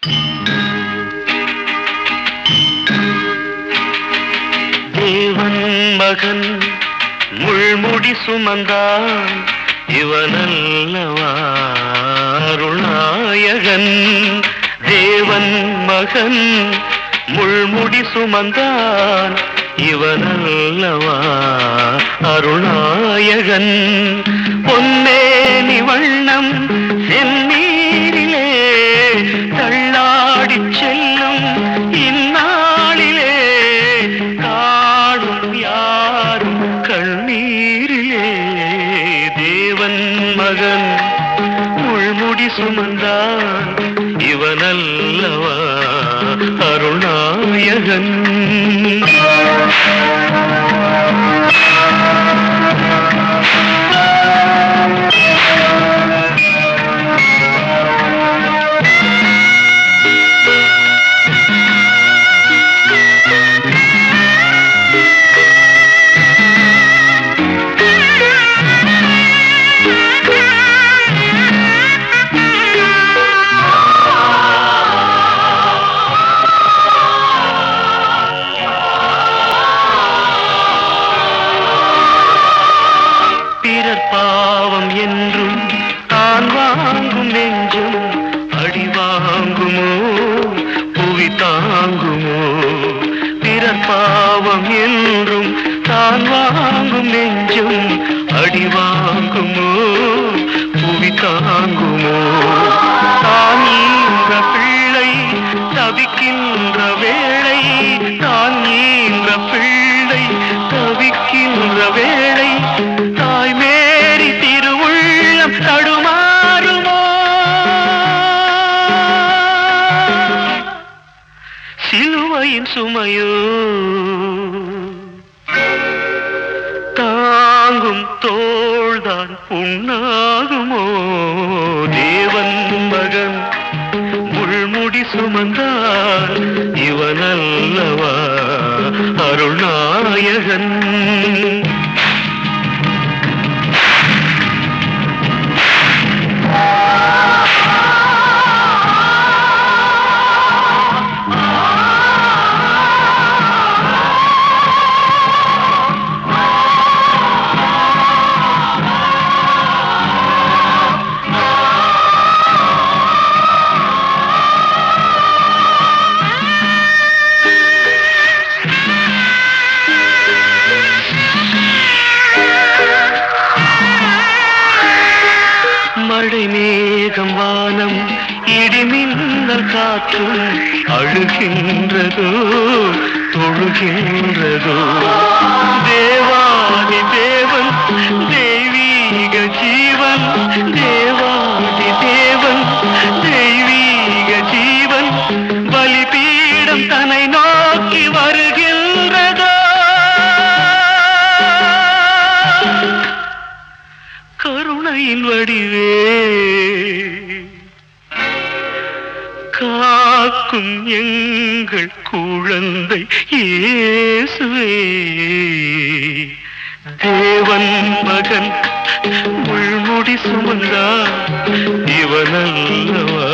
தேவன் மகன் முள்முடி சுமந்தான் இவனல்லவா அருள்நாயகன் தேவன் மகன் முள்முடி சுமந்தான் இவனல்லவா அருள்நாயகன் பொன்னேனி வண்ணம் செந்நீரிலே தள்ளாடிச் செல்லும் இந்நாளிலே காணும் யாரும் கண்ணீரிலே தேவன் மகன் முள்முடி சுமந்தான் இவனல்லவா அருணாயகன் பிறர் பாவம் என்றும் தான் வாங்கும் நெஞ்சும் அடி வாங்குமோ புவி தாங்குமோ பிறர் பாவம் என்றும் தான் வாங்கும் நெஞ்சும் அடி வாங்குமோ புவி தாங்குமோ தான் ஈன்ற பிள்ளை தவிக்கின்ற வேளை தான் ஈன்ற பிள்ளை தவிக்கின்ற வேளை தாய் மேரி திருவுள்ளம் தடுமாறுமோ சிலுவையின் சுமையோ தாங்கும் தோள்தான் புண்ணாகுமோ தேவன் மகன் முள்முடி சுமந்தார் இவனல்லவா அருள்நாயகன் மழை மேகம் வானம் இடிமின்னல் காற்றும் அழுகின்றதோ தொழுகின்றதோ தேவாதி தேவன் தெய்வீக ஜீவன் தேவாதி தேவன் தெய்வீக ஜீவன் பலிபீடம் தன்னை நோக்கி வருகின்றதோ கருணையின் வடிவே காக்கும் எங்கள் குழந்தை இயேசுவே தேவன் மகன் உள்முடி சுமந்தா இவனல்லவா